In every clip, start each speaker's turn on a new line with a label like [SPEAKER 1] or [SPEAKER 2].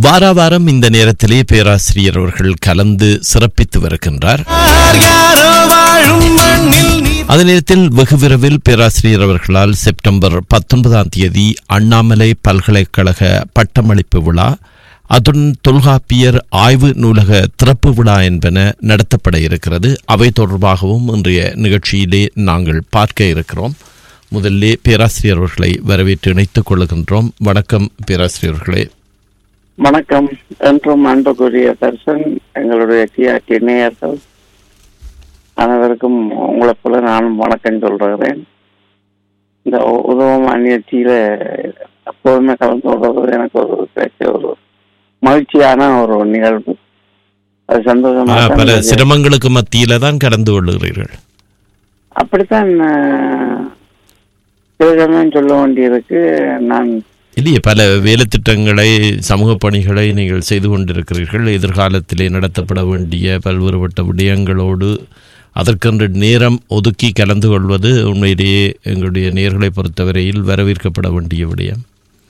[SPEAKER 1] வார வாரம் இந்த நேரத்திலே பேராசிரியர் அவர்கள் கலந்து சிறப்பித்து வருகின்றார்
[SPEAKER 2] யாரோ வாழும் மண்ணில் நீ
[SPEAKER 1] அதே நேரத்தில் வெகு விரைவில் பேராசிரியர் அவர்களால் செப்டம்பர் பத்தொன்பதாம் தேதி அண்ணாமலை பல்கலைக்கழக பட்டமளிப்பு விழா அதுடன் தொல்காப்பியர் ஆய்வு நூலக திறப்பு விழா என்பன நடத்தப்பட இருக்கிறது அவை தொடர்பாகவும் இன்றைய நிகழ்ச்சியிலே நாங்கள் பார்க்க இருக்கிறோம் முதல்லே பேராசிரியர் அவர்களை வரவேற்று இணைத்துக் கொள்ளுகின்றோம் வணக்கம் பேராசிரியர் அவர்களே
[SPEAKER 3] வணக்கம் என்றும் அன்புக்குரிய தர்சன் எங்களுடைய டிஆர்டி நேயர்கள் அனைவருக்கும் உங்களை போல நானும் வணக்கம் சொல்றேன் இந்த உ- உதவும் நிகழ்ச்சியில எப்போதுமே கலந்து கொள்வது எனக்கு ஒரு கிடைச்ச ஒரு மகிழ்ச்சியான ஒரு நிகழ்வு அது சந்தோஷமா
[SPEAKER 1] ஆ,
[SPEAKER 3] தான்
[SPEAKER 1] பல
[SPEAKER 3] இருந்தது.
[SPEAKER 1] சிரமங்களுக்கு மத்தியில தான் கடந்து கொள்ளுகிறீர்கள்
[SPEAKER 3] அப்படித்தான் ஆஹ், சில சமயம் சொல்ல வேண்டியிருக்கு நான்
[SPEAKER 1] இல்லையே பல வேலை திட்டங்களை சமூக பணிகளை நீங்கள் செய்து கொண்டிருக்கிறீர்கள் எதிர்காலத்திலே நடத்தப்பட வேண்டிய பல்வேறுபட்ட விடயங்களோடு அதற்கென்று நேரம் ஒதுக்கி கலந்து கொள்வது உண்மையிலேயே எங்களுடைய நேர்களை பொறுத்தவரையில் வரவேற்கப்பட வேண்டிய விடயம்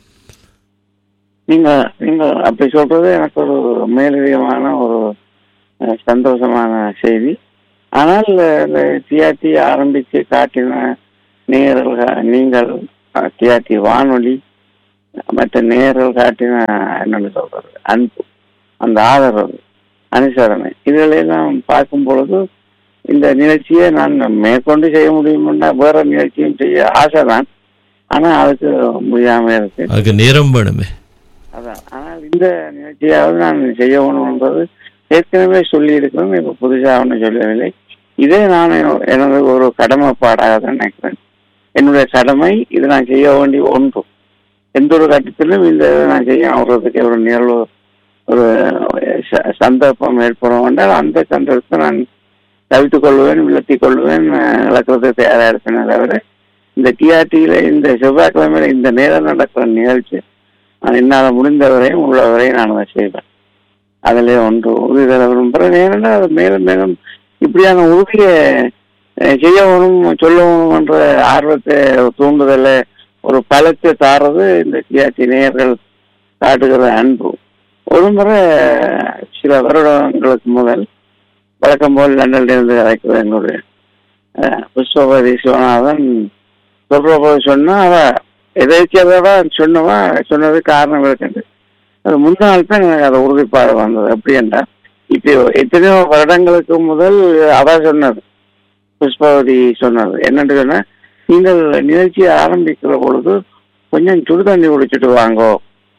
[SPEAKER 3] நீங்க நீங்க அப்படி சொல்றது எனக்கு ஒரு மேலதிகமான ஒரு அஹ், சந்தோஷமான செய்தி ஆனால் இந்த டிஆர்டி ஆரம்பித்து காட்டின நேயர்கள் நீங்கள் டிஆர்டி வானொலி மற்ற நேயர்கள் காட்டின என்னன்னு சொல்றது அன்பு அந்த ஆதரவு அனுசரணை இதுகளெல்லாம் பார்க்கும் பொழுது இந்த நிகழ்ச்சியை நான் மேற்கொண்டு செய்ய முடியும்னா வேற நிகழ்ச்சியும் செய்ய ஆசைதான் ஆனா அதுக்கு முடியாம இருக்கு
[SPEAKER 1] அதுக்கு நேரம் வேணுமே
[SPEAKER 3] அதான் ஆனால் இந்த நிகழ்ச்சியாவது நான் செய்யணும் என்பது ஏற்கனவே சொல்லி இருக்கிறேன் இப்ப புதுசா ஒன்றும் சொல்லவில்லை இதே நான் என- எனது ஒரு கடமைப்பாடாக தான் நினைக்கிறேன் என்னுடைய கடமை இது நான் செய்ய வேண்டிய ஒன்று எந்த ஒரு கட்டத்திலும் இந்த இதை நான் செய்ய அவர்களுக்கு ஒரு நிகழ்வு ஒரு ச- சந்தர்ப்பம் ஏற்படும் என்றால் அந்த சந்தர்ப்பத்தை நான் தவித்துக் கொள்வேன் விலத்திக் கொள்வேன் அஹ், இழக்கிறதுக்கு தயாராக இருப்பேனே தவிர இந்த டிஆர்டியில இந்த செவ்வாய்க்கிழமையில இந்த நேரம் நடக்கிற நிகழ்ச்சி நான் என்னால் முடிந்தவரையும் உள்ளவரையும் நான் அதை செய்வேன் அதிலே ஒன்று உறுதி தர விரும்புகிறேன் ஏனென்றால் அது மேலும் மேலும் இப்படியான உறுதியை அஹ், செய்யணும் சொல்லணும் என்ற ஆர்வத்தை தூண்டுதலை ஒரு பலத்தை தாரது இந்த டிஆர்டி நேயர்கள் காட்டுகிற அன்பு ஒரு முறை சில வருடங்களுக்கு முதல் வழக்கம் போல் லண்டன்ல இருந்து அழைக்கிற எங்களுடைய அஹ், புஷ்பவதி சிவநாதன் சொல்ற போது சொன்னா அவ எதேச்சியதா சொன்னவா சொன்னது காரணம் இருக்குது அது முந்தின நாள் தான் எனக்கு அது உறுதிப்பாடு வந்தது எப்படி என்றால் இப்போ எத்தனையோ வருடங்களுக்கு முதல் அவ சொன்னது புஷ்பவதி சொன்னது என்னன்னு சொன்னா நீங்கள் நிகழ்ச்சியை ஆரம்பிக்கிற பொழுது கொஞ்சம் சுடு தண்ணி குடிச்சிட்டு வாங்கோ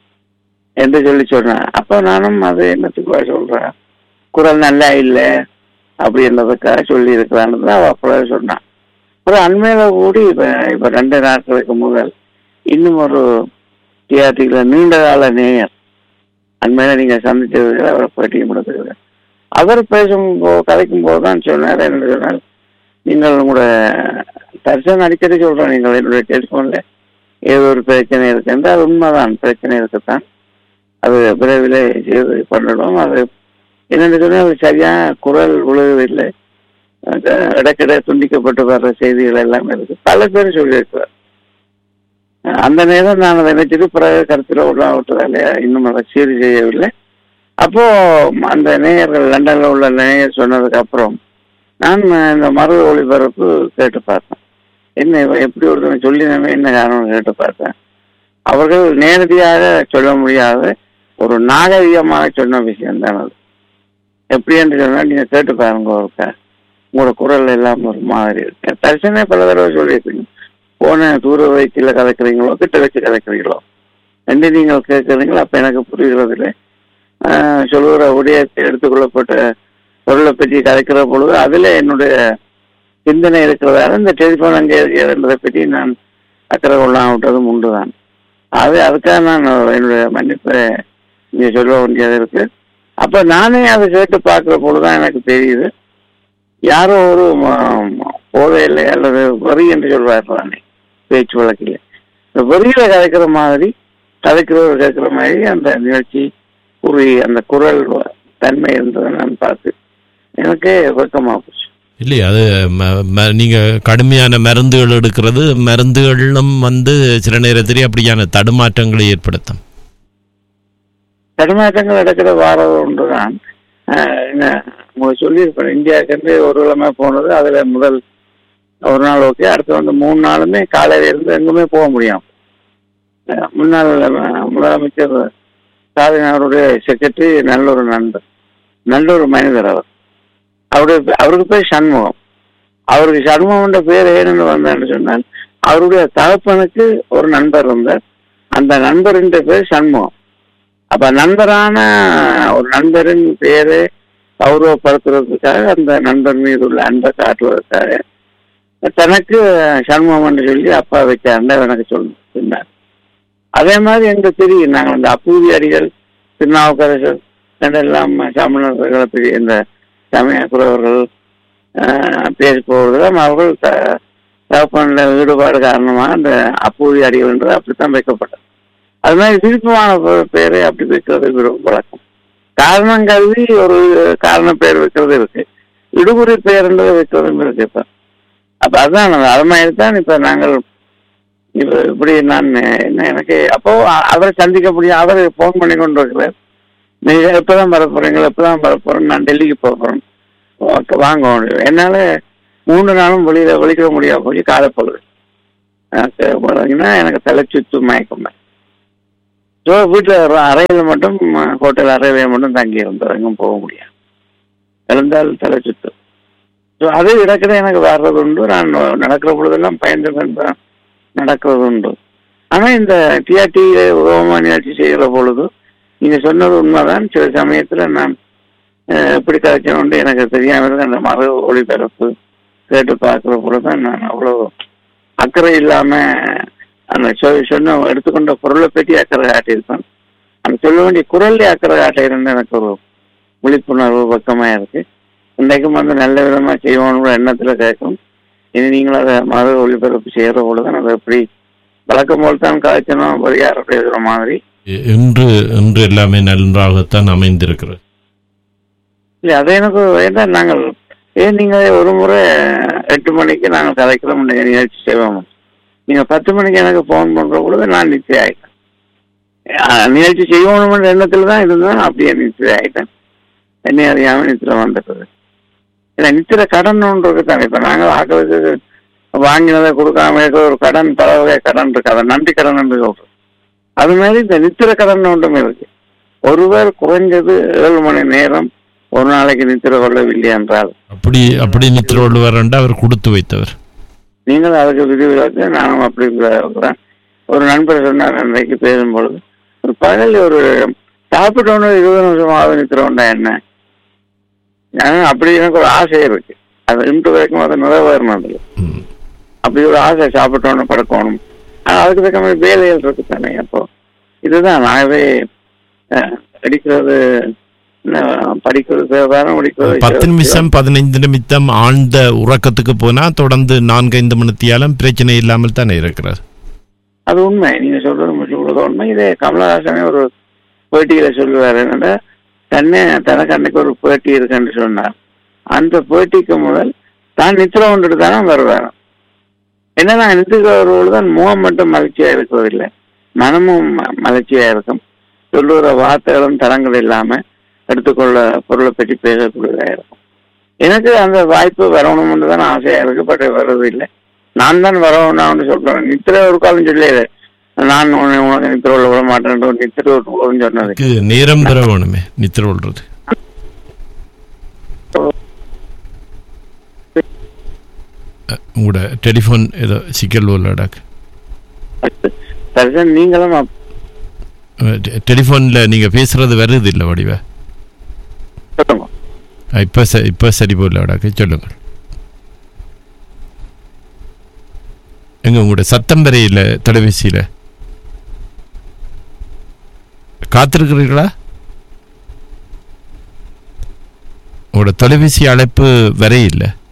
[SPEAKER 3] என்று சொல்லி சொன்னேன் அப்ப நானும் அது என்னத்துக்கு சொல்றேன் குரல் நல்லா இல்லை அப்படின்றதுக்காக சொல்லி இருக்கிறான்னு அவ அப்புறம் சொன்னான் அப்புறம் அண்மையில கூடி இப்ப இப்ப ரெண்டு நாட்களுக்கு முதல் இன்னும் ஒரு டிஆர்டியில நீண்ட கால நேயர் அண்மையில நீங்க சந்திச்சது அவரை பேட்டியும் கொடுத்துருக்க அவர் பேசும் போ- கதைக்கும் போது தான் சொன்னார் என்ன சொன்னால் நீங்கள் உங்களோட தர்சன் அடிக்கடி சொல்றேன் நீங்கள் என்னுடைய டெலிஃபோன்ல ஏதோ ஒரு பிரச்சனை இருக்கு என்றால் உண்மைதான் பிரச்சனை இருக்குத்தான் அது விரைவில் செய்து பண்ணிடும் அது என்னென்னு சொன்னால் அது சரியான குரல் விழுவதில்லை அது இடைக்கிட துண்டிக்கப்பட்டு வர்ற செய்திகள் எல்லாம் இருக்கு பல பேர் சொல்லியிருக்கிறார் அந்த நேரம் நான் அதை நினைச்சிட்டு பிறகு கருத்தில் உள்ள விட்டதால இன்னும் அதை சீர் செய்யவில்லை அப்போ அந்த நேயர்கள் லண்டன்ல உள்ள நேயர் சொன்னதுக்கு அப்புறம் நான் இந்த மறு ஒளிபரப்பு கேட்டு பார்த்தேன் என்ன இவன் எப்படி ஒருத்தன் சொல்லினவே என்ன காரணம் கேட்டு பார்த்தேன் அவர்கள் நேரடியாக சொல்ல முடியாத ஒரு நாகரிகமாக சொன்ன விஷயம் தான் அது எப்படி என்று சொன்னால் நீங்க கேட்டு பாருங்க ஒருக்கா உங்களோட குரல் எல்லாம் ஒரு மாதிரி இருக்கு தரிசனே பல தடவை சொல்லியிருக்கீங்க போன தூர வயிற்றில் கதைக்கிறீங்களோ கிட்ட வச்சு கதைக்கிறீங்களோ ரெண்டு நீங்கள் கேட்குறீங்களோ அப்ப எனக்கு புரிகிறது இல்லை ஆஹ் சொல்லுகிற உடையத்தை எடுத்துக்கொள்ளப்பட்ட பொருளை பற்றி கதைக்கிற பொழுது அதுல என்னுடைய சிந்தனை இருக்கிறதால இந்த டெலிஃபோன் அங்கே இருக்கிறதை பற்றி நான் அக்கறை கொள்ளாம விட்டதும் உண்டுதான் அது அதுக்காக நான் என்னுடைய மன்னிப்பை இங்க சொல்ல வேண்டியது இருக்கு அப்ப நானே அதை கேட்டு பார்க்கிற பொழுதுதான் எனக்கு தெரியுது யாரோ ஒரு போதையில் அல்லது வரி என்று சொல்வார் தானே பேச்சு வழக்கில் இந்த வரியில கதைக்கிற மாதிரி கதைக்கிறவர் கேட்கிற மாதிரி அந்த நிகழ்ச்சி ஒரு அந்த குரல் தன்மை இருந்ததை நான் பார்த்து எனக்கே வெக்கமா போச்சு
[SPEAKER 1] இல்லையா அது ம- ம- நீங்க கடுமையான மருந்துகள் எடுக்கிறது மருந்துகளும் வந்து சில நேரத்திலே அப்படியான தடுமாற்றங்களை ஏற்படுத்தும்
[SPEAKER 3] தடுமாற்றங்கள் நடக்கிற வாரம் ஒன்று தான் உங்களுக்கு சொல்லியிருப்பேன் இந்தியாவுக்கு ஒரு கிழமை போனது அதுல முதல் ஒரு நாள் ஓகே அடுத்து வந்து மூணு நாளுமே காலையில இருந்து எங்குமே போக முடியும் அஹ் முன்னாள் அஹ், முதலமைச்சர் ஸ்டாலின் அவருடைய செக்ரட்டரி நல்ல ஒரு நண்பர் நல்ல ஒரு மனிதர் அவர் அவருடைய அவருக்கு பேர் சண்முகம் அவருக்கு சண்முகம்ன்ற பேர் ஏன்னு வந்தான்னு சொன்னால் அவருடைய தகப்பனுக்கு ஒரு நண்பர் இருந்தார் அந்த நண்பரின் பேர் சண்முகம் அப்ப நண்பரான ஒரு நண்பரின் பேரை கௌரவப்படுத்துறதுக்காக அந்த நண்பர் மீது உள்ள அன்பை காட்டுவதற்காக தனக்கு சண்முகம் என்று சொல்லி அப்பா வச்சாருன்னு எனக்கு சொல்லி சொன்னார் அதே மாதிரி எங்களுக்கு தெரியும் நாங்கள் இந்த அப்பூதி அடிகள் திருநாவுக்கரசர் எல்லாம் சமணர்களை பெரிய இந்த சமய குறவர்கள் பேசி போவதில் அவர்கள் த- தகப்பன்ல ஈடுபாடு காரணமாக அந்த அப்பூதி அடிகள் என்றது அப்படித்தான் வைக்கப்பட்டது அது மாதிரி விருப்பமான பே- பேரை அப்படி வைக்கிறது விரும்ப வழக்கம் காரணம் கருதி ஒரு காரண பெயர் வைக்கிறது இருக்கு இடுகுறி பெயர்ன்றது வைக்கிறதும் இருக்கு இப்ப அப்ப அதான் அது மாதிரி தான் இப்ப நாங்கள் இப்ப இப்படி நான் என்ன எனக்கு அப்போ அ- அவரை சந்திக்க முடியும் அவர் ஃபோன் பண்ணி கொண்டு இருக்கிறார் நீங்க எப்பதான் வர போறீங்களா எப்பதான் வர போறேன் நான் டெல்லிக்கு போக போறேன் ஓகே, வாங்க என்னால மூணு நாளும் வெளியில வெளிக்கிற முடியாது போய் காலப்பொழுது எனக்கு பார்த்தீங்கன்னா எனக்கு தலை சுத்து மயக்கம் ஸோ வீட்டில் அறையில் மட்டும் ஹோட்டல் அறையில மட்டும் தங்கி இருந்தோம் எங்கும் போக முடியாது எழுந்தால் தலை சுத்து ஸோ அது இடக்கிட எனக்கு வர்றது உண்டு நான் நடக்கிற பொழுதெல்லாம் பயந்து தான் நடக்கிறது உண்டு ஆனா இந்த டிஆர்டி உபமா நிகழ்ச்சி செய்கிற பொழுது நீங்க சொன்னது உண்மைதான் சில சமயத்துல நான் அஹ், எப்படி கதைச்சோன்னு எனக்கு தெரியாம இருக்கு அந்த மறு ஒளிபரப்பு கேட்டு பார்க்கிற பொழுதுதான் நான் அவ்வளவு அக்கறை இல்லாம அந்த சொ- சொன்ன எடுத்துக்கொண்ட பொருளை பற்றி அக்கறை காட்டியிருப்பேன் அந்த சொல்ல வேண்டிய குரல்லே அக்கறை காட்டியிருந்த எனக்கு ஒரு விழிப்புணர்வு பக்கமா இருக்கு இன்றைக்கும் வந்து நல்ல விதமா செய்வோம்னு எண்ணத்துல கேட்கும் இனி நீங்களும் அதை மறு ஒளிபரப்பு செய்யற பொழுது அதை எப்படி வழக்கம் போல் தான் காய்ச்சணும் பரிகாரம் பேசுற மாதிரி
[SPEAKER 1] இ- இன்று இன்று எல்லாமே நன்றாகத்தான் அமைந்திருக்கிறது
[SPEAKER 3] இல்ல அது எனக்கு வேண்டாம் நாங்கள் ஏன் நீங்க ஒரு முறை எட்டு மணிக்கு நாங்கள் கலைக்கிறோம் இந்த நிகழ்ச்சி செய்வோம் நீங்க பத்து மணிக்கு எனக்கு ஃபோன் பண்ற பொழுது நான் நிச்சயம் ஆயிட்டேன் அஹ், நிகழ்ச்சி செய்யணும்ன்ற எண்ணத்துல தான் இருந்தேன் அப்படியே நிச்சயம் ஆயிட்டேன் என்னை அறியாம நித்திர வந்துட்டது இல்ல நித்திர கடன்ன்றது தானே இப்ப நாங்கள் ஆக்களுக்கு வாங்கினதை கொடுக்காம இருக்கிற ஒரு கடன் பல வகை கடன் இருக்கு அதை நன்றி கடன் என்று சொல்றோம் அது மாதிரி இந்த நித்திர கடன் ஒன்றும் இருக்கு ஒருவர் குறைஞ்சது ஏழு மணி நேரம் ஒரு நாளைக்கு நித்திர கொள்ளவில்லை என்றால்
[SPEAKER 1] அப்படி அப்படி நித்திர கொள்வாரண்டா அவர் கொடுத்து வைத்தவர்
[SPEAKER 3] நீங்கள் அதுக்கு விதிவிலக்கு நானும் அப்படி இருக்கிறேன் ஒரு நண்பர் சொன்னார் அன்றைக்கு பேசும்பொழுது ஒரு பகல் ஒரு சாப்பிட்டோன்னு இருபது நிமிஷமாவது நித்திரம்டா என்ன ஆனா, அப்படி எனக்கு ஒரு ஆசை இருக்கு அது இன்று வரைக்கும் அது நிறைவேறணும் இல்லை
[SPEAKER 1] ம்.
[SPEAKER 3] அப்படி ஒரு ஆசை சாப்பிட்டோன்னு படுக்கணும் ஆனா அதுக்கு தக்க மாதிரி வேலைகள் இருக்கு தானே அப்போ இதுதான் நாகவே அஹ், அடிக்கிறது அஹ், படிக்கிறது வேற படிக்கிறது
[SPEAKER 1] பத்து நிமிஷம் பதினைந்து நிமிஷம் ஆழ்ந்த உறக்கத்துக்கு போனா தொடர்ந்து நான்கு ஐந்து மணித்தியாலும் பிரச்சனை இல்லாமல் தானே இருக்கிறார்
[SPEAKER 3] அது உண்மை நீங்க சொல்றது முழுக்க உண்மை இதே கமலஹாசனே ஒரு பேட்டியில சொல்லுவாரு என்னடா தன்னை தனக்கு அன்னைக்கு ஒரு பேட்டி இருக்குன்னு சொன்னார் அந்த பேட்டிக்கு முதல் தான் நித்திர கொண்டுட்டு தானே வருவார் என்ன நான் நித்திரவர்களோடு தான் முகம் மட்டும் மகிழ்ச்சியா இருக்கிறதில்லை மனமும் ம- மகிழ்ச்சியா இருக்கும் சொல்லுகிற வார்த்தைகளும் தரங்கள் இல்லாம எடுத்துக்கொள்ள பொருளை பற்றி பேசக்கூடியதா இருக்கும் எனக்கு அந்த வாய்ப்பு வரணும்னு தான் ஆசையா இருக்கு பட் வர்றது இல்லை நான் தான் வரணும்னு சொல்றேன் நித்திர ஒரு காலம் சொல்லியது நான் உன்னை உனக்கு நித்திர உள்ள விட மாட்டேன் ஒரு நித்திர ஒரு சொன்னது
[SPEAKER 1] இதுக்கு நேரம் பெற வேணுமே நித்திர கொள்றது அஹ், உங்களோட டெலிஃபோன் ஏதோ சிக்கல் உள்ளடாக்கு
[SPEAKER 3] தர்சன் நீங்களும் அப்~
[SPEAKER 1] டெலிஃபோன்ல நீங்க பேசுறது வருது இல்லை வடிவ
[SPEAKER 3] சொல்லுங்க
[SPEAKER 1] அஹ், இப்ப ச- இப்ப சரி போடலடாக்கு சொல்லுங்கள் எங்க உங்களோட சத்தம் வரையில தொலைபேசியில காத்திருக்கிறீர்களா உங்களோட தொலைபேசி அழைப்பு வரையில்லை